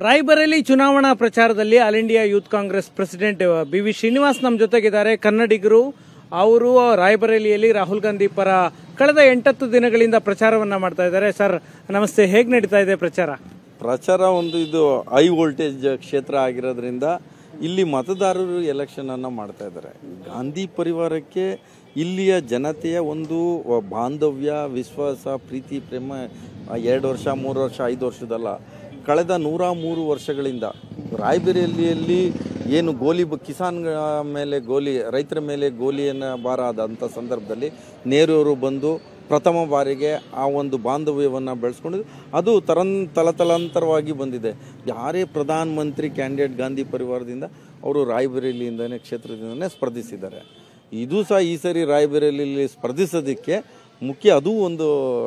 ರಾಯ್ಬರೇಲಿ ಚುನಾವಣಾ ಪ್ರಚಾರದಲ್ಲಿ All India Youth Congress president B V Srinivas ನಮ್ಮ ಜೊತೆಗಿದ್ದಾರೆ ಕನ್ನಡಿಗರು ಅವರು ರಾಯ್ಬರೇಲಿಯಲ್ಲಿ ರಾಹುಲ್ ಗಾಂಧಿ ಪರ ಕಳೆದ ಎಂಟತ್ತು ದಿನಗಳಿಂದ ಪ್ರಚಾರವನ್ನ ಮಾಡ್ತಾ ಇದ್ದಾರೆ ಸರ್ ನಮಸ್ತೆ ಹೇಗೆ ನಡೀತಾ ಇದೆ ಪ್ರಚಾರ ಪ್ರಚಾರ ಒಂದು ಇದು ಹೈ ವೋಲ್ಟೇಜ್ ಕ್ಷೇತ್ರ ಆಗಿರೋದ್ರಿಂದ ಇಲ್ಲಿ ಮತದಾರರು ಎಲೆಕ್ಷನ್ ಅನ್ನ ಮಾಡ್ತಾ ಇದ್ದಾರೆ ಗಾಂಧಿ ಪರಿವಾರಕ್ಕೆ ಇಲ್ಲಿಯ ಜನತೆಯ ಒಂದು ಬಾಂಧವ್ಯ ವಿಶ್ವಾಸ ಪ್ರೀತಿ ಪ್ರೇಮ ಆ, ಎರಡು ವರ್ಷ ಮೂರು ವರ್ಷ ಐದು ವರ್ಷದಲ್ಲ ಕಳೆದ ನೂರ ಮೂರು ವರ್ಷಗಳಿಂದ ರಾಯಬೇರಿಯಲ್ಲಿ ಏನು ಗೋಲಿ ಬ- ಕಿಸಾನ್ ಮೇಲೆ ಗೋಲಿ ರೈತರ ಮೇಲೆ ಗೋಲಿಯನ್ನು ಭಾರ ಆದಂಥ ಸಂದರ್ಭದಲ್ಲಿ ನೆಹರೂರು ಬಂದು ಪ್ರಥಮ ಬಾರಿಗೆ ಆ ಒಂದು ಬಾಂಧವ್ಯವನ್ನು ಬೆಳೆಸ್ಕೊಂಡಿದ್ದು ಅದು ತರನ್ ತಲತಲಾಂತರವಾಗಿ ಬಂದಿದೆ ಯಾರೇ ಪ್ರಧಾನ ಮಂತ್ರಿ ಕ್ಯಾಂಡಿಡೇಟ್ ಗಾಂಧಿ ಪರಿವಾರದಿಂದ ಅವರು ರಾಯಬರೇಲಿಯಿಂದನೇ ಕ್ಷೇತ್ರದಿಂದನೇ ಸ್ಪರ್ಧಿಸಿದ್ದಾರೆ ಇದು ಸಹ ಈ ಸರಿ ರಾಯಬರೇಲಿಯಲ್ಲಿ ಸ್ಪರ್ಧಿಸೋದಕ್ಕೆ ಮುಖ್ಯ ಅದು ಒಂದು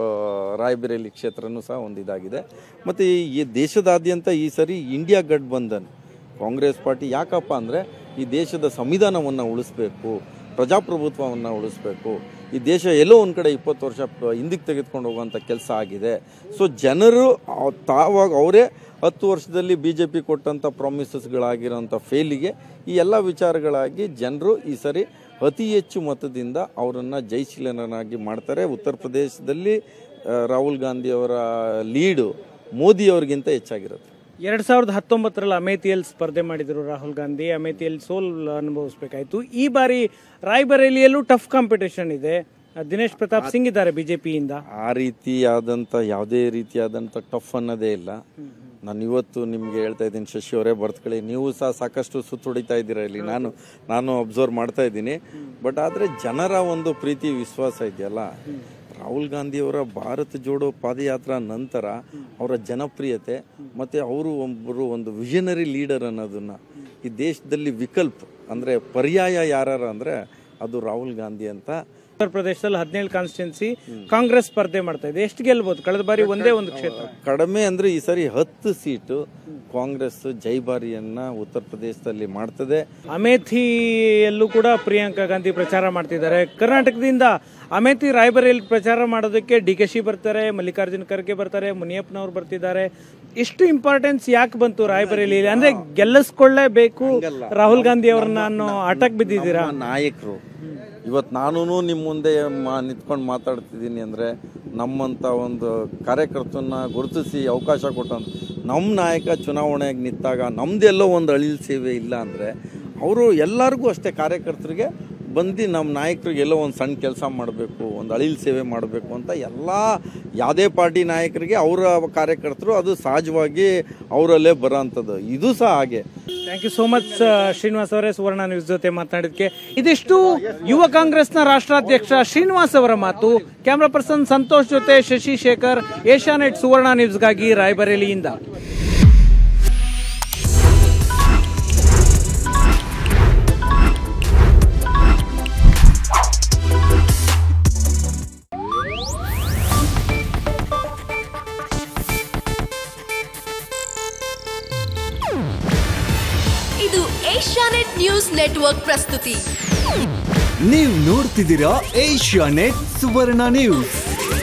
ರಾಯಬರೇಲಿ ಕ್ಷೇತ್ರನೂ ಸಹ ಒಂದು ಇದಾಗಿದೆ ಮತ್ತು ಈ ದೇಶದಾದ್ಯಂತ ಈ ಸರಿ ಇಂಡಿಯಾ ಗಠಬಂಧನ್ ಕಾಂಗ್ರೆಸ್ ಪಾರ್ಟಿ ಯಾಕಪ್ಪ ಅಂದರೆ ಈ ದೇಶದ ಸಂವಿಧಾನವನ್ನು ಉಳಿಸ್ಬೇಕು ಪ್ರಜಾಪ್ರಭುತ್ವವನ್ನು ಉಳಿಸ್ಬೇಕು ಈ ದೇಶ ಎಲ್ಲೋ ಒಂದು ಕಡೆ ಇಪ್ಪತ್ತು ವರ್ಷ ಪ- ಹಿಂದಕ್ಕೆ ತೆಗೆದುಕೊಂಡು ಹೋಗುವಂಥ ಕೆಲಸ ಆಗಿದೆ ಸೊ ಜನರು ಅವ್- ತಾವಾಗ ಅವರೇ ಹತ್ತು ವರ್ಷದಲ್ಲಿ ಬಿ ಜೆ ಪಿ ಕೊಟ್ಟಂಥ ಪ್ರಾಮಿಸಸ್ಗಳಾಗಿರೋಂಥ ಫೇಲಿಗೆ ಈ ಎಲ್ಲ ವಿಚಾರಗಳಾಗಿ ಜನರು ಈ ಸರಿ ಅತಿ ಹೆಚ್ಚು ಮತದಿಂದ ಅವರನ್ನು ಜಯಶೀಲನಾಗಿ ಮಾಡ್ತಾರೆ ಉತ್ತರ ಪ್ರದೇಶದಲ್ಲಿ ಆ, ರಾಹುಲ್ ಗಾಂಧಿ ಅವರ ಲೀಡು ಮೋದಿ ಅವ್ರಿಗಿಂತ ಹೆಚ್ಚಾಗಿರುತ್ತೆ ಎರಡ್ ಸಾವಿರದ ಹತ್ತೊಂಬತ್ತರಲ್ಲಿ ಅಮೇಥಿಯಲ್ಲಿ ಸ್ಪರ್ಧೆ ಮಾಡಿದ್ರು ರಾಹುಲ್ ಗಾಂಧಿ ಅಮೇಥಿಯಲ್ಲಿ ಸೋಲ್ ಅನುಭವಿಸಬೇಕಾಯ್ತು ಈ ಬಾರಿ ರಾಯ್ಬರೇಲಿಯಲ್ಲೂ ಟಫ್ ಕಾಂಪಿಟೇಷನ್ ಇದೆ ದಿನೇಶ್ ಪ್ರತಾಪ್ ಸಿಂಗ್ ಇದ್ದಾರೆ ಬಿಜೆಪಿಯಿಂದ ಆ ರೀತಿಯಾದಂಥ ಯಾವುದೇ ರೀತಿಯಾದಂಥ ಟಫ್ ಅನ್ನೋದೇ ಇಲ್ಲ ನಾನು ಇವತ್ತು ನಿಮಗೆ ಹೇಳ್ತಾ ಇದ್ದೀನಿ ಶಶಿ ಅವರೇ ಬರ್ತ್ಕೊಳ್ಳಿ ನೀವು ಸಹ ಸಾಕಷ್ಟು ಸುತ್ತುಡಿತಾ ಇದ್ದೀರಾ ಇಲ್ಲಿ ನಾನು ನಾನು ಅಬ್ಸರ್ವ್ ಮಾಡ್ತಾ ಇದ್ದೀನಿ ಬಟ್ ಆದರೆ ಜನರ ಒಂದು ಪ್ರೀತಿ ವಿಶ್ವಾಸ ಇದೆಯಲ್ಲ ರಾಹುಲ್ ಗಾಂಧಿಯವರ ಭಾರತ ಜೋಡೋ ಪಾದಯಾತ್ರಾ ನಂತರ ಅವರ ಜನಪ್ರಿಯತೆ ಮತ್ತು ಅವರು ಒಬ್ಬರು ಒಂದು ವಿಷನರಿ ಲೀಡರ್ ಅನ್ನೋದನ್ನ ಈ ದೇಶದಲ್ಲಿ ವಿಕಲ್ಪ ಅಂದರೆ ಪರ್ಯಾಯ ಯಾರು ಅಂದರೆ ಅದು ರಾಹುಲ್ ಗಾಂಧಿ ಅಂತ ಉತ್ತರ ಪ್ರದೇಶದಲ್ಲಿ ಹದಿನೇಳು ಕಾನ್ಸ್ಟಿಟ್ಯೂನ್ಸಿ ಕಾಂಗ್ರೆಸ್ ಸ್ಪರ್ಧೆ ಮಾಡ್ತಾ ಇದೆ ಎಷ್ಟು ಗೆಲ್ಬಹುದು ಕಳೆದ ಬಾರಿ ಒಂದೇ ಒಂದು ಕ್ಷೇತ್ರ ಕಡಿಮೆ ಅಂದ್ರೆ ಈ ಸರಿ ಹತ್ತು ಸೀಟು ಕಾಂಗ್ರೆಸ್ ಜೈಬಾರಿಯನ್ನ ಉತ್ತರ ಪ್ರದೇಶದಲ್ಲಿ ಮಾಡ್ತದೆ ಅಮೇಥಿಯಲ್ಲೂ ಕೂಡ ಪ್ರಿಯಾಂಕಾ ಗಾಂಧಿ ಪ್ರಚಾರ ಮಾಡ್ತಿದ್ದಾರೆ ಕರ್ನಾಟಕದಿಂದ ಅಮೇಥಿ ರಾಯ್ಬರೇಲಿ ಪ್ರಚಾರ ಮಾಡೋದಕ್ಕೆ ಡಿ ಕೆ ಶಿ ಬರ್ತಾರೆ ಮಲ್ಲಿಕಾರ್ಜುನ್ ಖರ್ಗೆ ಬರ್ತಾರೆ ಮುನಿಯಪ್ಪನವ್ರು ಬರ್ತಿದ್ದಾರೆ ಇಷ್ಟು ಇಂಪಾರ್ಟೆನ್ಸ್ ಯಾಕೆ ಬಂತು ರಾಯ್ಬರೇಲಿ ಅಂದ್ರೆ ಗೆಲ್ಲಿಸ್ಕೊಳ್ಳೇಬೇಕು ರಾಹುಲ್ ಗಾಂಧಿ ಅವ್ರನ್ನ ಅನ್ನೋ ಆಟಕ್ ಬಿದ್ದಿದ್ದೀರಾ ನಮ್ಮ ನಾಯಕರು ಇವತ್ತು ನಾನು ನಿಮ್ಮ ಮುಂದೆ ಮಾ ನಿಂತ್ಕೊಂಡು ಮಾತಾಡ್ತಿದ್ದೀನಿ ಅಂದರೆ ನಮ್ಮಂಥ ಒಂದು ಕಾರ್ಯಕರ್ತನ ಗುರುತಿಸಿ ಅವಕಾಶ ಕೊಟ್ಟಂತ ನಮ್ಮ ನಾಯಕ ಚುನಾವಣೆಗೆ ನಿಂತಾಗ ನಮ್ದೆಲ್ಲೋ ಒಂದು ಅಳಿಲ್ ಸೇವೆ ಇಲ್ಲ ಅಂದರೆ ಅವರು ಎಲ್ಲರಿಗೂ ಅಷ್ಟೇ ಕಾರ್ಯಕರ್ತರಿಗೆ ಬಂದು ನಮ್ಮ ನಾಯಕರಿಗೆ ಎಲ್ಲೋ ಒಂದು ಸಣ್ಣ ಕೆಲಸ ಮಾಡಬೇಕು ಒಂದು ಅಳಿಲ್ ಸೇವೆ ಮಾಡಬೇಕು ಅಂತ ಎಲ್ಲ ಯಾವುದೇ ಪಾರ್ಟಿ ನಾಯಕರಿಗೆ ಅವರ ಕಾರ್ಯಕರ್ತರು ಅದು ಸಹಜವಾಗಿ ಅವರಲ್ಲೇ ಬರೋಂಥದ್ದು ಇದು ಸಹ ಹಾಗೆ thank you so much Srinivas ಅವರೇ ಸುವರ್ಣ ನ್ಯೂಸ್ ಜೊತೆ ಮಾತನಾಡಿದಕ್ಕೆ ಇದಿಷ್ಟು ಯುವ ಕಾಂಗ್ರೆಸ್ನ ರಾಷ್ಟ್ರಾಧ್ಯಕ್ಷ ಶ್ರೀನಿವಾಸ್ ಅವರ ಮಾತು ಕ್ಯಾಮ್ರಾ ಪರ್ಸನ್ ಸಂತೋಷ್ ಜೊತೆ ಶಶಿ ಶೇಖರ್ ಏಷ್ಯಾನೆಟ್ ಸುವರ್ಣ ನ್ಯೂಸ್ಗಾಗಿ ರಾಯ್ಬರೇಲಿಯಿಂದ ಇದು ಏಷ್ಯಾನೆಟ್ ನ್ಯೂಸ್ ನೆಟ್ವರ್ಕ್ ಪ್ರಸ್ತುತಿ ನೀವು ನೋಡ್ತಿದ್ದೀರಾ ಏಷ್ಯಾ ನೆಟ್ ಸುವರ್ಣ ನ್ಯೂಸ್